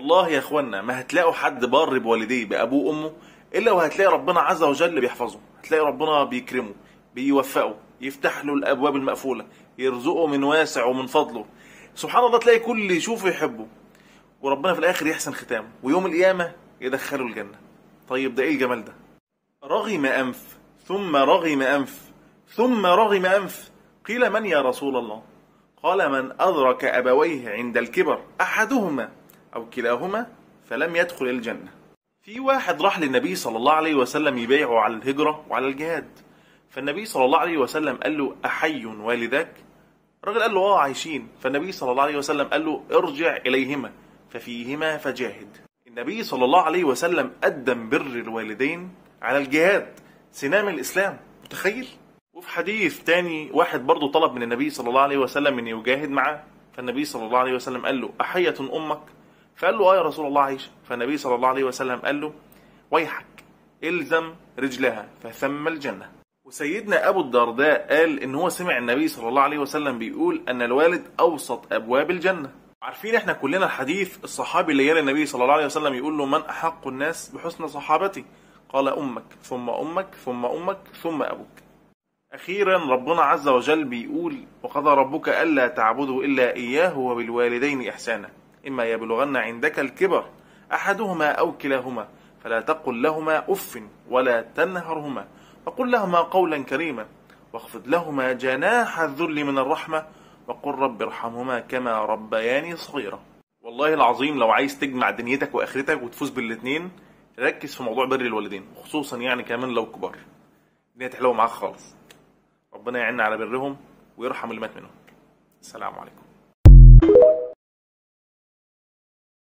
والله يا اخوانا ما هتلاقوا حد بار بوالديه بابوه وامه الا وهتلاقي ربنا عز وجل بيحفظه هتلاقي ربنا بيكرمه بيوفقه يفتح له الابواب المقفوله يرزقه من واسع ومن فضله سبحان الله تلاقي كل اللي يشوفه يحبه وربنا في الاخر يحسن ختامه ويوم القيامه يدخله الجنه طيب ده ايه الجمال ده رغم انف ثم رغم انف ثم رغم انف قيل من يا رسول الله قال من ادرك ابويه عند الكبر احدهما او كلاهما فلم يدخل الجنه في واحد راح للنبي صلى الله عليه وسلم يبايعه على الهجره وعلى الجهاد فالنبي صلى الله عليه وسلم قال له احي والداك الراجل قال له اه عايشين فالنبي صلى الله عليه وسلم قال له ارجع اليهما ففيهما فجاهد النبي صلى الله عليه وسلم قدم بر الوالدين على الجهاد سنام الاسلام متخيل وفي حديث تاني واحد برضه طلب من النبي صلى الله عليه وسلم ان يجاهد معاه فالنبي صلى الله عليه وسلم قال له احيه امك فقال له اه يا رسول الله عايشه فالنبي صلى الله عليه وسلم قال له ويحك الزم رجلها فثم الجنه وسيدنا ابو الدرداء قال ان هو سمع النبي صلى الله عليه وسلم بيقول ان الوالد اوسط ابواب الجنه عارفين احنا كلنا الحديث الصحابي اللي جاء النبي صلى الله عليه وسلم يقول له من احق الناس بحسن صحابتي قال امك ثم امك ثم امك ثم ابوك اخيرا ربنا عز وجل بيقول وقضى ربك الا تعبدوا الا اياه وبالوالدين احسانا اما يبلغن عندك الكبر احدهما او كلاهما فلا تقل لهما اف ولا تنهرهما وقل لهما قولا كريما واخفض لهما جناح الذل من الرحمه وقل رب ارحمهما كما ربياني صغيرا والله العظيم لو عايز تجمع دنيتك واخرتك وتفوز بالاثنين ركز في موضوع بر الوالدين خصوصا يعني كمان لو كبار الدنيا تحلو معاك خالص ربنا يعيننا على برهم ويرحم اللي مات منهم السلام عليكم